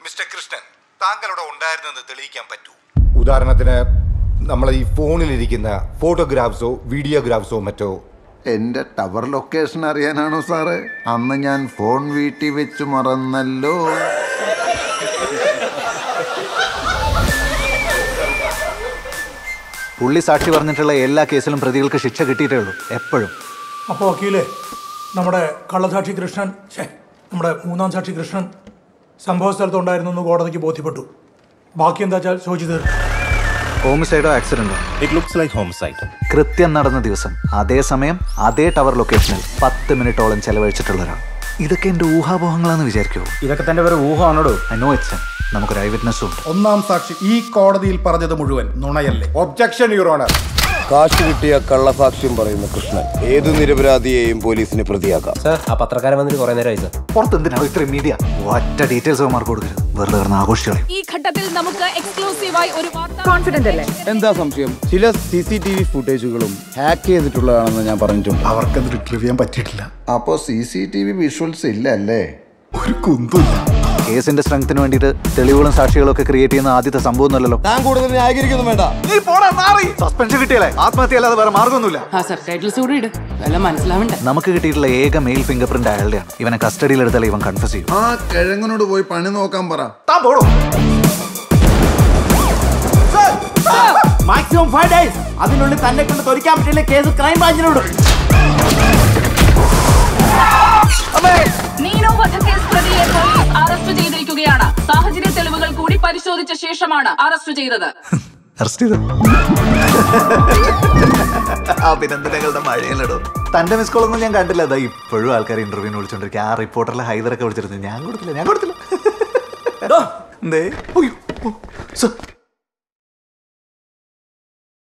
Mister Krishnan താങ്കളുടെ ഉണ്ടായിരുന്നെന്ന് തെളിയിക്കാൻ പറ്റൂ ഉദാഹരണത്തിന് നമ്മൾ ഈ ഫോണിലിരിക്കുന്ന ഫോട്ടോഗ്രാഫ്സോ വീഡിയോഗ്രാഫ്സോ മറ്റോ എൻ്റെ ടവർ ലൊക്കേഷൻ അറിയാനാണോ സാറേ അന്ന് ഞാൻ ഫോൺ വീട്ടിൽ വെച്ച് മറന്നല്ലോ പുള്ളി സാക്ഷി പറഞ്ഞിട്ടുള്ള എല്ലാ കേസിലും പ്രതികൾക്ക് ശിക്ഷ കിട്ടിയിട്ടേ ഉള്ളൂ എപ്പോഴും അപ്പോൾ വക്കീലേ നമ്മുടെ കള്ളസാക്ഷി കൃഷ്ണൻ ഛേ നമ്മുടെ മൂന്നാം സാക്ഷി കൃഷ്ണൻ സംഭവ സ്ഥലത്തുണ്ടായിരുന്നു എന്ന് കോടതിക്ക് ബോധ്യപ്പെട്ടു ബാക്കി എന്താ വെച്ചാൽ ചോദിച്ചു തീർക്കും ഹോമിസൈഡോ ആക്സിഡന്റോ It looks like homicide. കൃത്യം നടന്ന ദിവസം അതേ സമയം അതേ ടവർ ലൊക്കേഷനിൽ പത്ത് മിനിറ്റോളം ചെലവഴിച്ചിട്ടുള്ള ഒരാൾ ഇതൊക്കെ എൻ്റെ ഊഹാപോഹങ്ങളാന്ന് വിചാരിക്കുമോ ഇതൊക്കെ തന്റെ ഒരു ഊഹമാണോടോ ഐ നോ ഇറ്റ്സ് നമുക്കൊരു ഐ വിറ്റ്നസ്സും ഉണ്ട് ഒന്നാം സാക്ഷി ഈ കോടതിയിൽ പറഞ്ഞത് മുഴുവൻ നുണയല്ലേ ഒബ്ജക്ഷൻ യുവർ ഓണർ കാശ് കിട്ടിയ കള്ളസാക്ഷ്യം പറയുന്ന കൃഷ്ണൻ ഏതു നിരപരാധിയെയും പോലീസിന് പ്രതിയാക്കാം സർ ആ പത്രക്കാരൻ വന്നിട്ട് കുറെ നേരമായി സർ പുറത്ത് എന്തിനാണ് ഇത്രയും മീഡിയ ഒറ്റ ഡീറ്റെയിൽസ് മാർക്ക് കൊടുക്കരുത് വെറുതെ കിടന്ന് ആഘോഷിച്ചോളെ ഈ ഘട്ടത്തിൽ നമുക്ക് എക്സ്ക്ലൂസീവായി ഒരു വാർത്ത കോൺഫിഡന്റ് അല്ലേ എന്താ സംശയം ചില സി സി ടി വി ഫുട്ടേജുകളും ഹാക്ക് ചെയ്തിട്ടുള്ളതാണെന്ന് ഞാൻ പറഞ്ഞിട്ടുണ്ട് അവർക്കത് റിട്രീവ് ചെയ്യാൻ പറ്റിയിട്ടില്ല അപ്പോൾ C C T V visuals ഇല്ല അല്ലേ ഒരു കുന്തുമില്ല കേസിന്റെ സ്ട്രെങ്ത്തിന് വേണ്ടിയിട്ട് തെളിവുകളും സാക്ഷികളും ഒക്കെ ക്രിയേറ്റ് ചെയ്യുന്ന ആദ്യത്തെ സംഭവം ഒന്നുമല്ലോ താൻ കൂടുതൽ ന്യായീകരിക്കൊന്നും വേണ്ട സസ്പെൻഷൻ കിട്ടിയാലേ ആത്മഹത്യ അല്ലാതെ വേറെ മാർഗമൊന്നുമില്ല ആ സബ് ടൈറ്റിൽസ് കൂടി ഇട് വല്ല മനസ്സിലാവണ്ടേ നമുക്ക് കിട്ടിയിട്ടുള്ള ഏക മെയിൽ ഫിംഗർ പ്രിന്റ് അയാളുടെയാണ് ഇവനെ കസ്റ്റഡിയിൽ എടുത്താൽ ഇവൻ കൺഫ്യൂസ് ചെയ്യും ആ കിഴങ്ങനോട് പോയി പണി നോക്കാൻ പറ മാക്സിമം ഫൈവ് ഡേയ്സ് അതിനുള്ളിൽ തന്നെ കൊണ്ട് തൊരിക്കാൻ പറ്റില്ല കേസ് ക്രൈം ബ്രാഞ്ചിനോട് നീനോ വധക്കേസ് പ്രതിയെ പോലീസ് അറസ്റ്റ് ചെയ്തിരിക്കുകയാണ് സാഹചര്യ തെളിവുകൾ കൂടി പരിശോധിച്ച ശേഷമാണ് അറസ്റ്റ് ചെയ്തത് അറസ്റ്റ് ചെയ്തു അഭിനന്ദനങ്ങളുടെ മഴയിലിടോ തന്റെ മിസ് കോൾ ഒന്നും ഞാൻ കണ്ടില്ല അതാ ഇപ്പോഴും ആൾക്കാർ ഇന്റർവ്യൂവിന് വിളിച്ചോണ്ടിരിക്കുക ആ റിപ്പോർട്ടറിലെ ഹൈദറൊക്കെ വിളിച്ചിരുന്നു ഞാൻ കൊടുത്തില്ല ഞാൻ കൊടുത്തില്ല എന്തേ ഉയ്യോ. ഓ, സർ